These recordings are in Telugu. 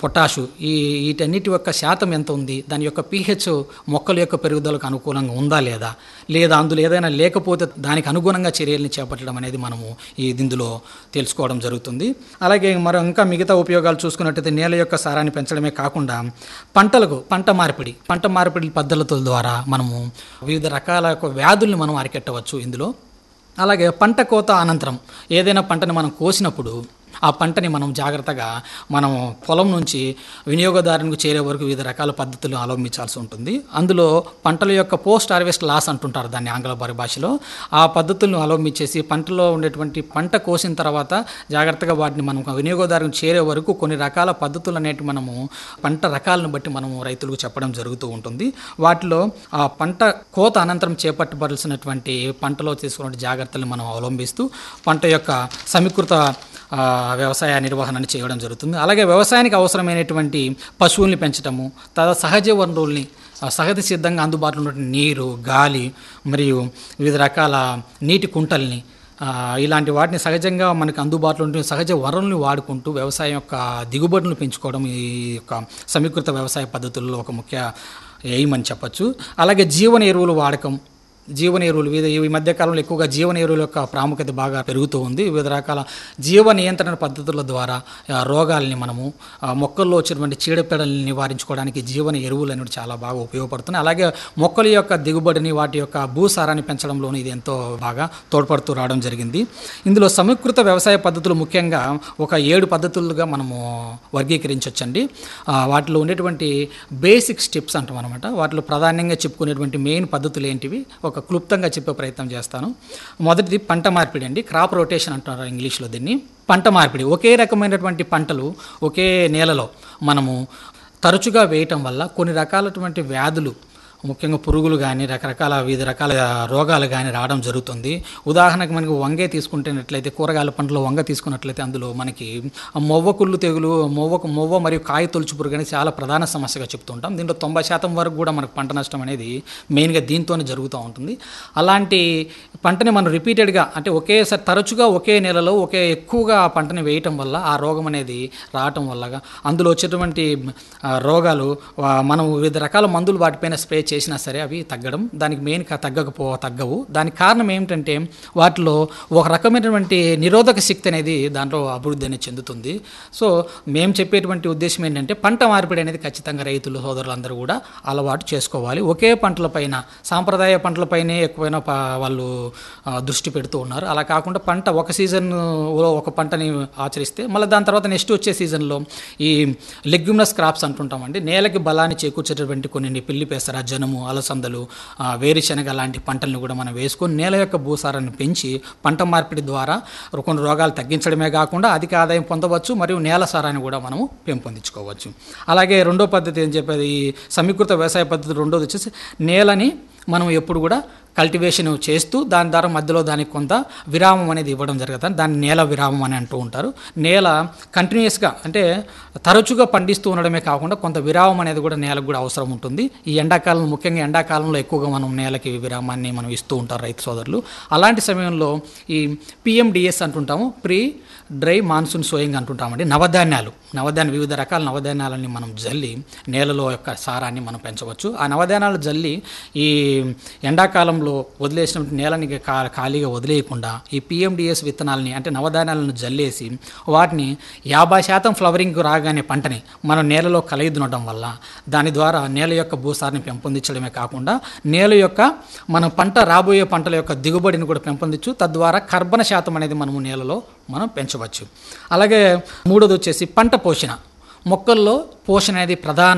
పొటాషు ఈ వీటన్నిటి యొక్క శాతం ఎంత ఉంది దాని యొక్క పీహెచ్ మొక్కల యొక్క పెరుగుదలకు అనుకూలంగా ఉందా లేదా లేదా అందులో ఏదైనా లేకపోతే దానికి అనుగుణంగా చర్యల్ని చేపట్టడం అనేది మనము ఈ ఇందులో తెలుసుకోవడం జరుగుతుంది అలాగే మరి ఇంకా మిగతా ఉపయోగాలు చూసుకున్నట్టయితే నేల యొక్క సారాన్ని పెంచడమే కాకుండా పంటలకు పంట మార్పిడి పంట మార్పిడి పద్ధతుల ద్వారా మనము వివిధ రకాల యొక్క వ్యాధుల్ని మనం అరికెట్టవచ్చు ఇందులో అలాగే పంట కోత అనంతరం ఏదైనా పంటని మనం కోసినప్పుడు ఆ పంటని మనం జాగ్రత్తగా మనం పొలం నుంచి వినియోగదారునికి చేరే వరకు వివిధ రకాల పద్ధతులు అవలంబించాల్సి ఉంటుంది అందులో పంటల యొక్క పోస్ట్ హార్వెస్ట్ లాస్ అంటుంటారు దాన్ని ఆంగ్ల పరిభాషలో ఆ పద్ధతులను అవలంబించేసి పంటలో ఉండేటువంటి పంట కోసిన తర్వాత జాగ్రత్తగా వాటిని మనం వినియోగదారునికి చేరే వరకు కొన్ని రకాల పద్ధతులు అనేవి మనము పంట రకాలను బట్టి మనము రైతులకు చెప్పడం జరుగుతూ ఉంటుంది వాటిలో ఆ పంట కోత అనంతరం చేపట్టవలసినటువంటి పంటలో తీసుకున్న జాగ్రత్తలు మనం అవలంబిస్తూ పంట యొక్క సమీకృత ఆ, వ్యవసాయ నిర్వహణని చేయడం జరుగుతుంది అలాగే వ్యవసాయానికి అవసరమైనటువంటి పశువుల్ని పెంచడము తర్వాత సహజ వనరుల్ని ఆ, సహజ సిద్ధంగా అందుబాటులో ఉన్న నీరు గాలి మరియు వివిధ రకాల నీటి కుంటల్ని ఆ, ఇలాంటి వాటిని సహజంగా మనకు అందుబాటులో ఉండే సహజ వనరుల్ని వాడుకుంటూ వ్యవసాయం యొక్క దిగుబడులను పెంచుకోవడం ఈ యొక్క సమీకృత వ్యవసాయ పద్ధతుల్లో ఒక ముఖ్య ఎయిమ్ అని చెప్పచ్చు అలాగే జీవన ఎరువులు వాడకం జీవన ఎరువులు వివిధ ఈ మధ్యకాలంలో ఎక్కువగా జీవన ఎరువుల యొక్క ప్రాముఖ్యత బాగా పెరుగుతూ ఉంది వివిధ రకాల జీవ నియంత్రణ పద్ధతుల ద్వారా ఆ, రోగాల్ని మనము ఆ, మొక్కల్లో వచ్చినటువంటి చీడపీడల్ని నివారించుకోవడానికి జీవన ఎరువులు అనేవి చాలా బాగా ఉపయోగపడుతున్నాయి అలాగే మొక్కల యొక్క దిగుబడిని వాటి యొక్క భూసారాన్ని పెంచడంలోనూ ఇది ఎంతో బాగా తోడ్పడుతూ రావడం జరిగింది ఇందులో సమీకృత వ్యవసాయ పద్ధతులు ముఖ్యంగా ఒక ఏడు పద్ధతులుగా మనము వర్గీకరించవచ్చండి ఆ, వాటిలో ఉండేటువంటి బేసిక్ స్టెప్స్ అంటాం అనమాట వాటిలో ప్రధానంగా చెప్పుకునేటువంటి మెయిన్ పద్ధతులు ఏంటివి ఒక క్లుప్తంగా చెప్పే ప్రయత్నం చేస్తాను మొదటిది పంట మార్పిడి అండి క్రాప్ రొటేషన్ అంటారు ఇంగ్లీష్లో దీన్ని పంట మార్పిడి ఒకే రకమైనటువంటి పంటలు ఒకే నేలలో మనము తరచుగా వేయటం వల్ల కొన్ని రకాలటువంటి వ్యాధులు ముఖ్యంగా పురుగులు కానీ రకరకాల వివిధ రకాల రోగాలు కానీ రావడం జరుగుతుంది ఉదాహరణకు మనకు వంగే తీసుకుంటున్నట్లయితే కూరగాయల పంటలో వంగ తీసుకున్నట్లయితే అందులో మనకి మొవ్వ కుళ్ళు తెగులు మొవ్వకు మొవ్వ మరియు కాయ తొలుచు పురుగు అనేది చాలా ప్రధాన సమస్యగా చెప్తుంటాం దీంట్లో తొంభై శాతం వరకు కూడా మనకు పంట నష్టం అనేది మెయిన్గా దీంతోనే జరుగుతూ ఉంటుంది అలాంటి పంటని మనం రిపీటెడ్గా అంటే ఒకేసారి తరచుగా ఒకే నెలలో ఒకే ఎక్కువగా ఆ పంటని వేయటం వల్ల ఆ రోగం అనేది రావటం వల్ల అందులో వచ్చేటువంటి ఆ, రోగాలు ఆ, మనం వివిధ రకాల మందులు వాటిపైన స్ప్రే చేసినా సరే అవి తగ్గడం దానికి మెయిన్ కా- తగ్గకపో తగ్గవు దానికి కారణం ఏమిటంటే వాటిలో ఒక రకమైనటువంటి నిరోధక శక్తి అనేది దాంట్లో అభివృద్ధి అనేది చెందుతుంది సో మేము చెప్పేటువంటి ఉద్దేశం ఏంటంటే పంట మార్పిడి అనేది ఖచ్చితంగా రైతులు సోదరులందరూ కూడా అలవాటు చేసుకోవాలి ఒకే పంటలపైన సాంప్రదాయ పంటలపైనే ఎక్కువైనా ప- వాళ్ళు ఆ, దృష్టి పెడుతూ ఉన్నారు అలా కాకుండా పంట ఒక సీజన్లో ఒక పంటని ఆచరిస్తే మళ్ళీ దాని తర్వాత నెక్స్ట్ వచ్చే సీజన్లో ఈ లెగ్యుమినస్ క్రాప్స్ అంటుంటామండి నేలకి బలాన్ని చేకూర్చేటటువంటి కొన్ని పిల్లి పెసర జనుము అలసందలు ఆ, వేరుశనగ లాంటి పంటలను కూడా మనం వేసుకొని నేల యొక్క భూసారాన్ని పెంచి పంట మార్పిడి ద్వారా కొన్ని రోగాలు తగ్గించడమే కాకుండా అధిక ఆదాయం పొందవచ్చు మరియు నేల సారాన్ని కూడా మనము పెంపొందించుకోవచ్చు అలాగే రెండో పద్ధతి ఏం చెప్పేది ఈ సమీకృత వ్యవసాయ పద్ధతి రెండోది వచ్చేసి నేలని మనం ఎప్పుడు కూడా కల్టివేషన్ చేస్తూ దాని ద్వారా మధ్యలో దానికి కొంత విరామం అనేది ఇవ్వడం జరుగుతుంది దాన్ని నేల విరామం అని అంటూ ఉంటారు నేల కంటిన్యూస్గా అంటే తరచుగా పండిస్తూ ఉండడమే కాకుండా కొంత విరామం అనేది కూడా నేలకు కూడా అవసరం ఉంటుంది ఈ ఎండాకాలం ముఖ్యంగా ఎండాకాలంలో ఎక్కువగా మనం నేలకి విరామాన్ని మనం ఇస్తూ ఉంటారు రైతు సోదరులు అలాంటి సమయంలో ఈ పిఎండిఎస్ అంటుంటాము ప్రీ డ్రై మాన్సూన్ సోయింగ్ అంటుంటామండి నవధాన్యాలు నవధాన్య వివిధ రకాల నవధాన్యాలని మనం జల్లి నేలలో యొక్క సారాన్ని మనం పెంచవచ్చు ఆ నవధాన్యాలు జల్లి ఈ ఎండాకాలంలో వదిలేసిన నేలని కా ఖాళీగా వదిలేయకుండా ఈ పిఎండిఎస్ విత్తనాలని అంటే నవధాన్యాలను జల్లేసి వాటిని యాభై శాతం ఫ్లవరింగ్ రాగానే పంటని మనం నేలలో కలయిదునడం వల్ల దాని ద్వారా నేల యొక్క భూసారాన్ని పెంపొందించడమే కాకుండా నేల యొక్క మన పంట రాబోయే పంటల యొక్క దిగుబడిని కూడా పెంపొందించు తద్వారా కర్బన శాతం అనేది మనము నేలలో మనం పెంచవచ్చు అలాగే మూడోది వచ్చేసి పంట పోషణ మొక్కల్లో పోషణ అనేది ప్రధాన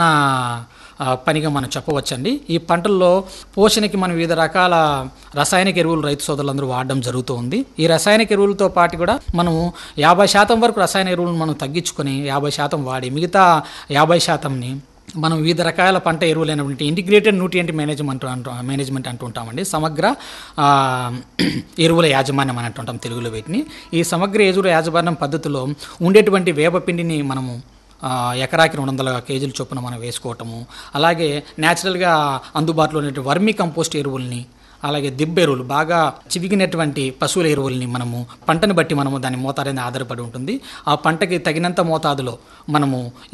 ఆ, పనిగా మనం చెప్పవచ్చండి ఈ పంటల్లో పోషణకి మనం వివిధ రకాల రసాయనిక ఎరువులు రైతు సోదరులందరూ వాడడం జరుగుతూ ఉంది ఈ రసాయనిక ఎరువులతో పాటు కూడా మనం యాభై శాతం వరకు రసాయన ఎరువులను మనం తగ్గించుకొని యాభై శాతం వాడి మిగతా యాభై శాతంని మనం వివిధ రకాల పంట ఎరువులైనటువంటి ఇంటిగ్రేటెడ్ న్యూట్రియంట్ మేనేజ్మెంట్ అంటూ మేనేజ్మెంట్ అంటుంటామండి సమగ్ర ఆ, ఎరువుల యాజమాన్యం అని అంటుంటాం తెలుగులో వీటిని ఈ సమగ్ర ఎరువుల యాజమాన్యం పద్ధతిలో ఉండేటువంటి వేపపిండిని మనము ఆ, ఎకరాకి రెండు వందల కేజీల చొప్పున మనం వేసుకోవటము అలాగే న్యాచురల్గా అందుబాటులో ఉన్నటువంటి వర్మీ కంపోస్ట్ ఎరువుల్ని అలాగే దిబ్బ ఎరువులు బాగా చివికినటువంటి పశువుల ఎరువుల్ని మనము పంటని బట్టి మనము దాని మోతాదు అనేది ఆధారపడి ఉంటుంది ఆ పంటకి తగినంత మోతాదులో మనము